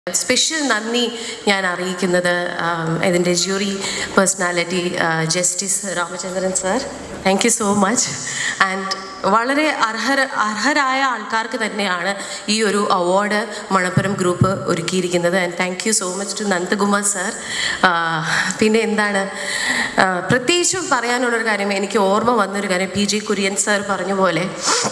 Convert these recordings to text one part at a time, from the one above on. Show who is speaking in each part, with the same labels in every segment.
Speaker 1: special നന്ദി ഞാൻ അറിയിക്കുന്നത് ആം, ഇതിൻ്റെ jury personality justice Ramachandran sir thank you so much and വളരെ അർഹര അർഹരായ ആൾക്കാർക്ക് തന്നെയാണ് ഈ ഒരു അവാർഡ് മണപ്പുരം ഗ്രൂപ്പ് ഒരുക്കിയിരിക്കുന്നത് and thank you so much to Nandakumar sir പിന്നെ എന്താണ് ആ, പ്രത്യേകിച്ചും പറയാനുള്ളൊരു കാര്യം എനിക്ക് ഓർമ്മ വന്നൊരു കാര്യം പി ജി കുര്യൻ സാർ പറഞ്ഞ പോലെ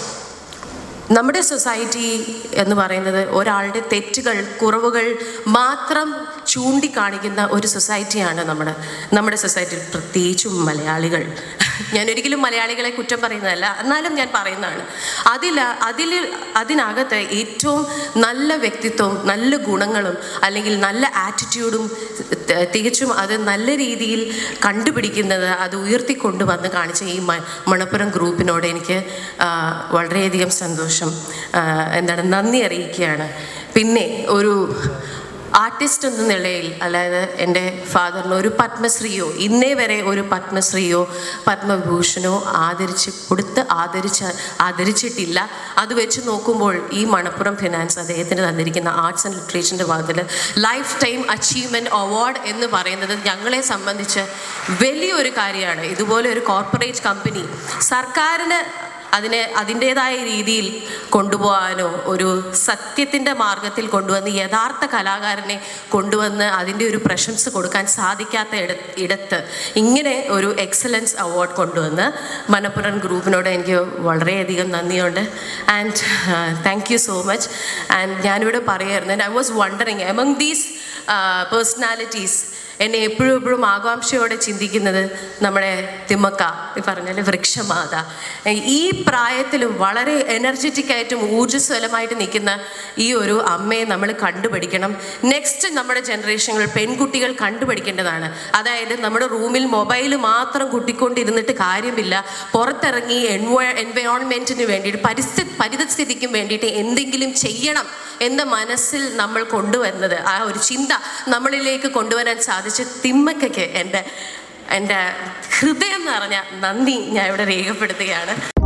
Speaker 1: നമ്മുടെ സൊസൈറ്റി എന്ന് പറയുന്നത് ഒരാളുടെ തെറ്റുകൾ കുറവുകൾ മാത്രം ചൂണ്ടിക്കാണിക്കുന്ന ഒരു സൊസൈറ്റിയാണ് നമ്മുടെ നമ്മുടെ സൊസൈറ്റിയിൽ പ്രത്യേകിച്ചും മലയാളികൾ ഞാൻ ഒരിക്കലും മലയാളികളെ കുറ്റം പറയുന്നതല്ല എന്നാലും ഞാൻ പറയുന്നതാണ് അതിൽ അതിൽ അതിനകത്ത് ഏറ്റവും നല്ല വ്യക്തിത്വവും നല്ല ഗുണങ്ങളും അല്ലെങ്കിൽ നല്ല ആറ്റിറ്റ്യൂഡും ത- തികച്ചും അത് നല്ല രീതിയിൽ കണ്ടുപിടിക്കുന്നത് അത് ഉയർത്തിക്കൊണ്ടുവന്ന് കാണിച്ച ഈ മ- മണപ്പുറം ഗ്രൂപ്പിനോട് എനിക്ക് ആ, വളരെയധികം സന്തോഷം ആ, എന്താണ് നന്ദി അറിയിക്കുകയാണ് പിന്നെ ഒരു ആർട്ടിസ്റ്റ് എന്ന നിലയിൽ അതായത് എൻ്റെ ഫാദറിന് ഒരു പത്മശ്രീയോ ഇന്നേ വരെ ഒരു പത്മശ്രീയോ പത്മഭൂഷണോ ആദരിച്ച് കൊടുത്ത് ആദരിച്ച ആദരിച്ചിട്ടില്ല അത് വെച്ച് നോക്കുമ്പോൾ ഈ മണപ്പുറം ഫിനാൻസ് അദ്ദേഹത്തിന് തന്നിരിക്കുന്ന ആർട്സ് ആൻഡ് ലിറ്ററേച്ചറിൻ്റെ ഭാഗത്തിൽ ലൈഫ് ടൈം അച്ചീവ്മെൻറ്റ് അവാർഡ് എന്ന് പറയുന്നത് ഞങ്ങളെ സംബന്ധിച്ച് വലിയൊരു കാര്യമാണ് ഇതുപോലെ ഒരു കോർപ്പറേറ്റ് കമ്പനി സർക്കാരിന് അതിനെ അതിൻ്റേതായ രീതിയിൽ കൊണ്ടുപോകാനോ ഒരു സത്യത്തിൻ്റെ മാർഗത്തിൽ കൊണ്ടുവന്ന് യഥാർത്ഥ കലാകാരനെ കൊണ്ടുവന്ന് അതിൻ്റെ ഒരു പ്രശംസ കൊടുക്കാൻ സാധിക്കാത്ത ഇട ഇടത്ത് ഇങ്ങനെ ഒരു എക്സലൻസ് അവാർഡ് കൊണ്ടുവന്ന് മനപ്പുറം ഗ്രൂപ്പിനോട് എനിക്ക് വളരെയധികം നന്ദിയുണ്ട് and thank you so much and ഞാനിവിടെ പറയായിരുന്നു I was wondering among these personalities എന്നെ എപ്പോഴും എപ്പോഴും ആകാംക്ഷയോടെ ചിന്തിക്കുന്നത് നമ്മുടെ തിമ്മക്ക ഈ പറഞ്ഞാൽ വൃക്ഷമാത ഈ പ്രായത്തിലും വളരെ എനർജറ്റിക് ആയിട്ടും ഊർജ്ജസ്വലമായിട്ട് നിൽക്കുന്ന ഈ ഒരു അമ്മയെ നമ്മൾ കണ്ടുപിടിക്കണം നെക്സ്റ്റ് നമ്മുടെ ജനറേഷനുകൾ പെൺകുട്ടികൾ കണ്ടുപിടിക്കേണ്ടതാണ് അതായത് നമ്മുടെ റൂമിൽ മൊബൈൽ മാത്രം കുട്ടിക്കൊണ്ടിരുന്നിട്ട് കാര്യമില്ല പുറത്തിറങ്ങി എൻവ എൻവയോൺമെൻറ്റിന് വേണ്ടിയിട്ട് പരിസ്ഥിതി പരിതസ്ഥിതിക്കും വേണ്ടിയിട്ട് എന്തെങ്കിലും ചെയ്യണം എന്ന മനസ്സിൽ നമ്മൾ കൊണ്ടുവരുന്നത് ആ ഒരു ചിന്ത നമ്മളിലേക്ക് കൊണ്ടുവരാൻ സാധിച്ച തിമ്മക്കയ്ക്ക് എൻ്റെ എൻ്റെ ഹൃദയം നിറഞ്ഞ നന്ദി ഞാൻ ഇവിടെ രേഖപ്പെടുത്തുകയാണ്